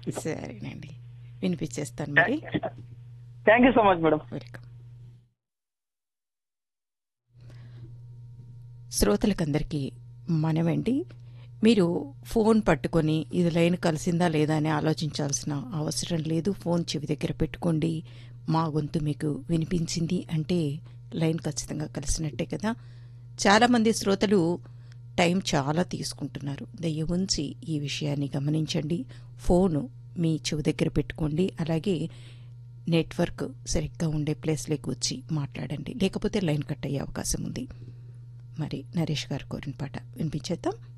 సరేనండి వినిపించేస్తాను మరి thank you so much madam welcome శ్రోతలకందరికీ మనమండి మీరు ఫోన్ పట్టుకొని ఇది లైన్ కలిసిందా లేదా అని ఆలోచించాల్సిన అవసరం లేదు ఫోన్ చెవి దగ్గర పెట్టుకోండి మా గొంతు మీకు వినిపించింది అంటే లైన్ ఖచ్చితంగా కలిసినట్టే కదా చాలామంది శ్రోతలు టైం చాలా తీసుకుంటున్నారు దయ ఉంచి ఈ విషయాన్ని గమనించండి ఫోను మీ చెవి దగ్గర పెట్టుకోండి అలాగే నెట్వర్క్ సరిగ్గా ఉండే ప్లేస్లోకి వచ్చి మాట్లాడండి లేకపోతే లైన్ కట్ అయ్యే అవకాశం ఉంది మరి నరేష్ గారు కోరిన పాట వినిపించేద్దాం